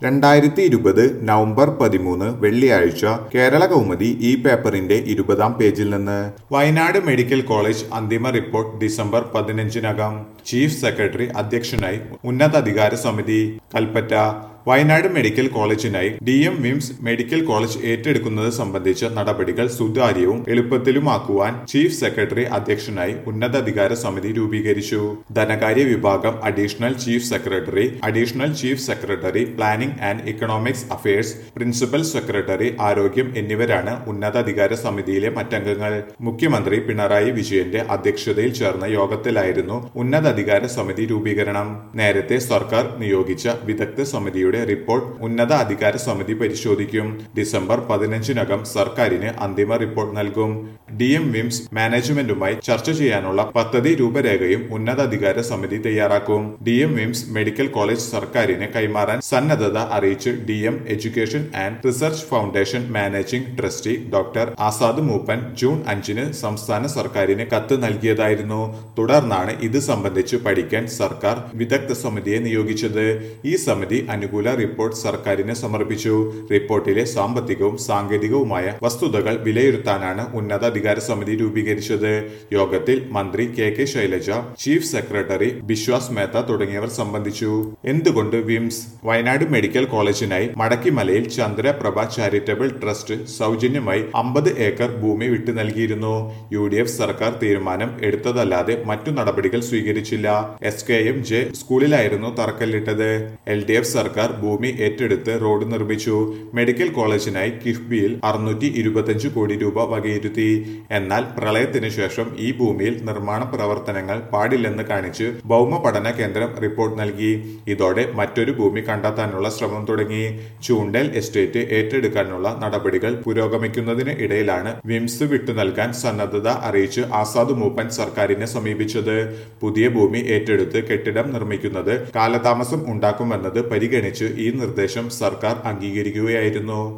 രണ്ടായിരത്തി ഇരുപത് നവംബർ പതിമൂന്ന് വെള്ളിയാഴ്ച കേരള കൗമുദി ഈ പേപ്പറിന്റെ ഇരുപതാം പേജിൽ നിന്ന് വയനാട് മെഡിക്കൽ കോളേജ് അന്തിമ റിപ്പോർട്ട് ഡിസംബർ പതിനഞ്ചിനകം ചീഫ് സെക്രട്ടറി അധ്യക്ഷനായി ഉന്നതാധികാര സമിതി കൽപ്പറ്റ വയനാട് മെഡിക്കൽ കോളേജിനായി ഡി എം വിംസ് മെഡിക്കൽ കോളേജ് ഏറ്റെടുക്കുന്നത് സംബന്ധിച്ച നടപടികൾ സുതാര്യവും എളുപ്പത്തിലുമാക്കുവാൻ ചീഫ് സെക്രട്ടറി അധ്യക്ഷനായി ഉന്നതാധികാര സമിതി രൂപീകരിച്ചു ധനകാര്യ വിഭാഗം additional chief secretary additional chief secretary planning and economics affairs principal secretary ആരോഗ്യം എന്നിവരാണ് ഉന്നതാധികാര സമിതിയിലെ മറ്റംഗങ്ങൾ മുഖ്യമന്ത്രി പിണറായി വിജയന്റെ അധ്യക്ഷതയിൽ ചേർന്ന യോഗത്തിലായിരുന്നു ഉന്നതാധികാര സമിതി രൂപീകരണം നേരത്തെ സർക്കാർ നിയോഗിച്ച വിദഗ്ധ സമിതിയുടെ റിപ്പോർട്ട് ഉന്നത അധികാര സമിതി പരിശോധിക്കും ഡിസംബർ പതിനഞ്ചിനകം സർക്കാരിന് അന്തിമ റിപ്പോർട്ട് നൽകും ഡി എം വിംസ് മാനേജ്മെന്റുമായി ചർച്ച ചെയ്യാനുള്ള പദ്ധതി രൂപരേഖയും ഉന്നതാധികാര സമിതി തയ്യാറാക്കും ഡി എം വിംസ് മെഡിക്കൽ കോളേജ് സർക്കാരിന് കൈമാറാൻ സന്നദ്ധത അറിയിച്ച് D M education and research foundation managing trustee doctor Azad Moopen June അഞ്ചിന് സംസ്ഥാന സർക്കാരിന് കത്ത് നൽകിയതായിരുന്നു തുടർന്നാണ് ഇത് സംബന്ധിച്ച് പഠിക്കാൻ സർക്കാർ വിദഗ്ധ സമിതിയെ നിയോഗിച്ചത് ഈ സമിതി അനുകൂല റിപ്പോർട്ട് സർക്കാരിന് സമർപ്പിച്ചു റിപ്പോർട്ടിലെ സാമ്പത്തികവും സാങ്കേതികവുമായ വസ്തുതകൾ വിലയിരുത്താനാണ് ഉന്നതാധികാര സമിതി രൂപീകരിച്ചത് യോഗത്തിൽ മന്ത്രി K K Shailaja chief secretary Biswas Mehta തുടങ്ങിയവർ സംബന്ധിച്ചു എന്തുകൊണ്ട് വിംസ് വയനാട് മെഡിക്കൽ കോളേജിനായി മടക്കിമലയിൽ ചന്ദ്രപ്രഭ ചാരിറ്റബിൾ ട്രസ്റ്റ് സൗജന്യമായി അമ്പത് ഏക്കർ ഭൂമി വിട്ടു നൽകിയിരുന്നു യു ഡി എഫ് സർക്കാർ തീരുമാനം എടുത്തതല്ലാതെ മറ്റു നടപടികൾ സ്വീകരിച്ചില്ല എസ് കെ എം ജെ സ്കൂളിലായിരുന്നു തറക്കല്ലിട്ടത് എൽ ഡി എഫ് സർക്കാർ ഭൂമി ഏറ്റെടുത്ത് റോഡ് നിർമ്മിച്ചു മെഡിക്കൽ കോളേജിനായി കിഫ്ബിയിൽ അറുന്നൂറ്റി ഇരുപത്തിയഞ്ച് കോടി രൂപ വകയിരുത്തി എന്നാൽ പ്രളയത്തിന് ശേഷം ഈ ഭൂമിയിൽ നിർമ്മാണ പ്രവർത്തനങ്ങൾ പാടില്ലെന്ന് കാണിച്ച് ഭൗമ പഠന കേന്ദ്രം റിപ്പോർട്ട് നൽകി ഇതോടെ മറ്റൊരു ഭൂമി കണ്ടെത്താനുള്ള ശ്രമം തുടങ്ങി ചൂണ്ടൽ എസ്റ്റേറ്റ് ഏറ്റെടുക്കാനുള്ള നടപടികൾ പുരോഗമിക്കുന്നതിന് ഇടയിലാണ് വിംസ് വിട്ടു നൽകാൻ സന്നദ്ധത അറിയിച്ച് ആസാദ് മൂപ്പൻ സർക്കാരിനെ സമീപിച്ചത് പുതിയ ഭൂമി ഏറ്റെടുത്ത് കെട്ടിടം നിർമ്മിക്കുന്നത് കാലതാമസം ഉണ്ടാക്കുമെന്നത് പരിഗണിച്ച് ഈ നിർദ്ദേശം സർക്കാർ അംഗീകരിക്കുകയായിരുന്നു